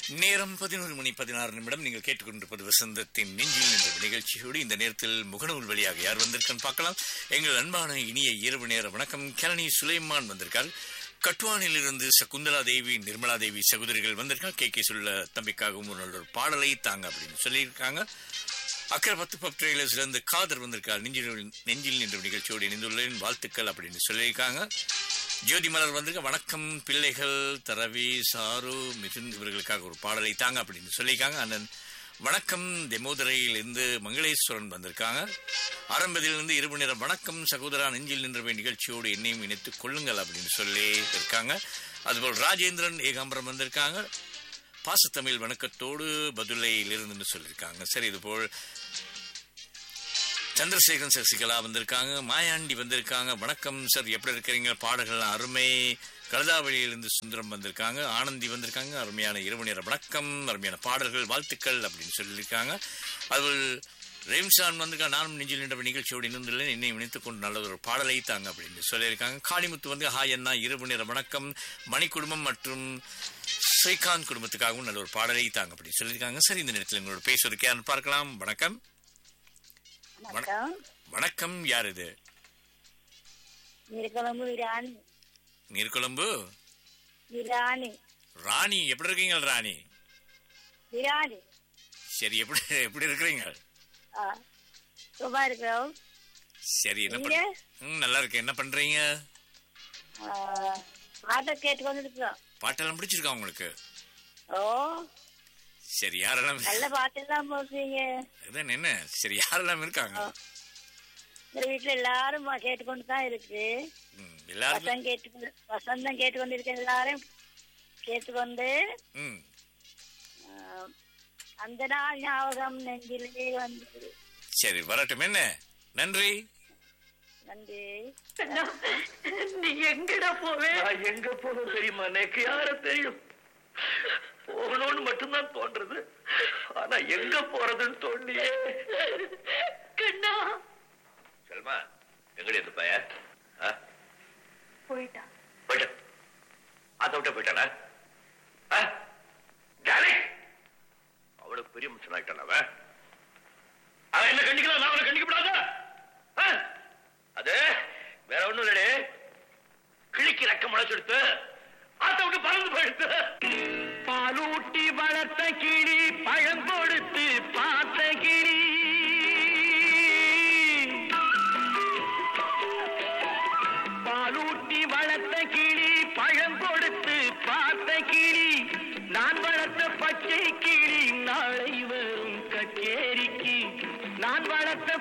நேரம் பதினோரு மணி பதினாறு நிமிடம் நீங்கள் கேட்டுக்கொண்டிருப்பது வசந்தத்தின் நெஞ்சில் என்ற நிகழ்ச்சியோடு இந்த நேரத்தில் முகநூல் வழியாக யார் வந்திருக்கான்னு பார்க்கலாம் எங்கள் அன்பான இனிய இரவு நேர வணக்கம் கரணி சுலைமான் வந்திருக்கார் கட்டுவானிலிருந்து சகுந்தலா தேவி நிர்மலா தேவி சகோதரிகள் வந்திருக்காங்க கே கே சொல்ல தம்பிக்காகவும் ஒரு நல்ல ஒரு பாடலை தாங்க அப்படின்னு சொல்லியிருக்காங்க அக்கறை பத்து பப் ட்ரெயிலர்ஸ்ல இருந்து காதர் வந்திருக்கார் நெஞ்சில் நெஞ்சில் என்ற நிகழ்ச்சியோடு இணைந்துள்ளேன் வாழ்த்துக்கள் அப்படின்னு சொல்லியிருக்காங்க ஜோதி மலர் வந்திருக்க வணக்கம் பிள்ளைகள் தரவி சாரு மிதுன் இவர்களுக்காக ஒரு பாடலை தாங்க அப்படின்னு சொல்லியிருக்காங்க அண்ணன் வணக்கம் தெமோதரையிலிருந்து மங்களேஸ்வரன் வந்திருக்காங்க ஆரம்பத்திலிருந்து இருபது நேரம் வணக்கம் சகோதரா நெஞ்சில் நின்றவை நிகழ்ச்சியோடு என்னையும் இணைத்துக் கொள்ளுங்கள் அப்படின்னு சொல்லி இருக்காங்க அதுபோல் ராஜேந்திரன் ஏகாம்பரம் வந்திருக்காங்க பாசத்தமிழ் வணக்கத்தோடு பதுளையில் இருந்துன்னு சொல்லியிருக்காங்க சரி இதுபோல் சந்திரசேகரன் சசிகலா வந்திருக்காங்க மாயாண்டி வந்திருக்காங்க வணக்கம் சார் எப்படி இருக்கிறீங்க பாடல்கள் அருமை கலதாவளியிலிருந்து சுந்தரம் வந்திருக்காங்க ஆனந்தி வந்திருக்காங்க அருமையான இரவு நேர வணக்கம் அருமையான பாடல்கள் வாழ்த்துக்கள் அப்படின்னு சொல்லியிருக்காங்க அதுபோல் ரேம்சான் வந்திருக்கா நானும் நெஞ்சில் நின்ற நிகழ்ச்சியோடு இணைந்துள்ளேன் என்னை இணைத்துக் கொண்டு நல்ல ஒரு பாடலை தாங்க அப்படின்னு சொல்லியிருக்காங்க காளிமுத்து வந்து ஹாய் அண்ணா இரவு நேர வணக்கம் மணி குடும்பம் மற்றும் ஸ்ரீகாந்த் குடும்பத்துக்காகவும் நல்ல ஒரு பாடலை தாங்க அப்படின்னு சொல்லியிருக்காங்க சரி இந்த நேரத்தில் எங்களோட பேசுவதற்கு யாருன்னு பார்க்கலாம் வணக்கம் வணக்கம் வணக்கம் யார் இது நீர்குழம்பு விராணி நீர்குழம்பு விராணி ராணி எப்படி இருக்கீங்க ராணி விராணி சரி எப்படி எப்படி இருக்கிறீங்க ஆ சும்மா இருக்கிறோம் சரி என்ன நீங்க? பண் ம், நல்லா இருக்கு என்ன பண்றீங்க ஆ, பாட்டை கேட்டுக்கொண்டு இருக்கிறோம் பாட்டெல்லாம் பிடிச்சிருக்கா உங்களுக்கு ஓ சரி யாரெல்லாம் நல்ல பாட்டெல்லாம் போடுறீங்க அதான் என்ன சரி யாரெல்லாம் இருக்காங்க இந்த வீட்டுல எல்லாரும் பா- கேட்டுக்கொண்டு தான் இருக்கு ம், எல்லாரும் வசந்தம் கேட்டு வசந்தம் கேட்டுக்கொண்டு இருக்க எல்லாரும் கேட்டுக்கொண்டு ம் ஆ, அந்த நாள் ஞாபகம் நெஞ்சிலே வந்து சரி வரட்டும் என்ன நன்றி நன்றி நீ எங்கடா போவே நான் எங்க போகணும் தெரியுமா எனக்கு யார தெரியும் போகணும்னு மட்டும்தான் தோன்றது ஆனா எங்க போறதுன்னு தோண்டியே கண்ணா செல்மா எங்கடி இந்த பைய போயிட்டா போயிட்டு அதை விட்ட போயிட்டானா ஆ? ஜானி அவளுக்கு பெரிய மனுஷன் ஆயிட்டான் அவன் அவன் என்ன கண்டிக்கலாம் நான் அவனை கண்டிக்கப்படாத ஆ? அது வேற ஒண்ணும் இல்லடே கிழிக்கு ரக்கம் முளைச்செடுத்து ஆத்த விட்டு பறந்து போயிடுத்து பாலூட்டி வளர்த்த கிளி பழம் கொடுத்து பார்த்த கிளி பாலூட்டி வளர்த்த கிளி பழம் கொடுத்து பார்த்த கிளி நான் வளர்த்த பச்சை கிளி நாளை வரும் கச்சேரிக்கு நான் வளர்த்த